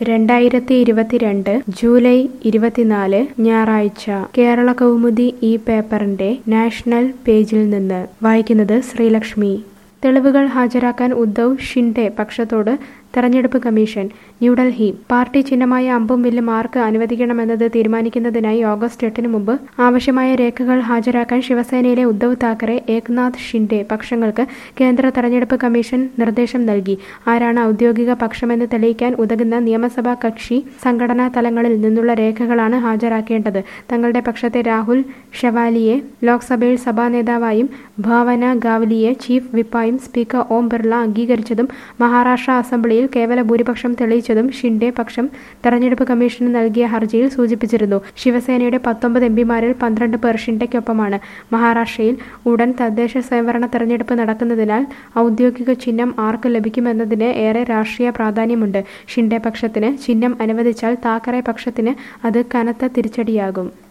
രണ്ടായിരത്തി ഇരുപത്തിരണ്ട് ജൂലൈ ഇരുപത്തിനാല് ഞായറാഴ്ച കേരള കൗമുദി ഈ പേപ്പറിന്റെ നാഷണൽ പേജിൽ നിന്ന് വായിക്കുന്നത് ശ്രീലക്ഷ്മി തെളിവുകൾ ഹാജരാക്കാൻ ഉദ്ധവ് ഷിൻഡെ പക്ഷത്തോട് തെരഞ്ഞെടുപ്പ് കമ്മീഷൻ ന്യൂഡൽഹി പാർട്ടി ചിഹ്നമായ അമ്പും വില്ലും ആർക്ക് അനുവദിക്കണമെന്നത് തീരുമാനിക്കുന്നതിനായി ഓഗസ്റ്റ് എട്ടിന് മുമ്പ് ആവശ്യമായ രേഖകൾ ഹാജരാക്കാൻ ശിവസേനയിലെ ഉദ്ധവ് താക്കറെ ഏക്നാഥ് ഷിൻഡെ പക്ഷങ്ങൾക്ക് കേന്ദ്ര തെരഞ്ഞെടുപ്പ് കമ്മീഷൻ നിർദ്ദേശം നൽകി ആരാണ് ഔദ്യോഗിക പക്ഷമെന്ന് തെളിയിക്കാൻ ഉതകുന്ന നിയമസഭാ കക്ഷി സംഘടനാ തലങ്ങളിൽ നിന്നുള്ള രേഖകളാണ് ഹാജരാക്കേണ്ടത് തങ്ങളുടെ പക്ഷത്തെ രാഹുൽ ഷെവാലിയെ ലോക്സഭയിൽ സഭാ നേതാവായും ഭാവന ഗാവ്ലിയെ ചീഫ് വിപ്പായും സ്പീക്കർ ഓം ബിർള അംഗീകരിച്ചതും മഹാരാഷ്ട്ര അസംബ്ലിയിൽ കേവല ഭൂരിപക്ഷം തെളിയിച്ചതും ഷിൻഡെ പക്ഷം തെരഞ്ഞെടുപ്പ് കമ്മീഷന് നൽകിയ ഹർജിയിൽ സൂചിപ്പിച്ചിരുന്നു ശിവസേനയുടെ പത്തൊമ്പത് എംപിമാരിൽ പന്ത്രണ്ട് പേർ ഷിൻഡയ്ക്കൊപ്പമാണ് മഹാരാഷ്ട്രയിൽ ഉടൻ തദ്ദേശ സ്വയംഭരണ തെരഞ്ഞെടുപ്പ് നടക്കുന്നതിനാൽ ഔദ്യോഗിക ചിഹ്നം ആർക്ക് ലഭിക്കുമെന്നതിന് ഏറെ രാഷ്ട്രീയ പ്രാധാന്യമുണ്ട് ഷിൻഡെ പക്ഷത്തിന് ചിഹ്നം അനുവദിച്ചാൽ താക്കറെ പക്ഷത്തിന് അത് കനത്ത തിരിച്ചടിയാകും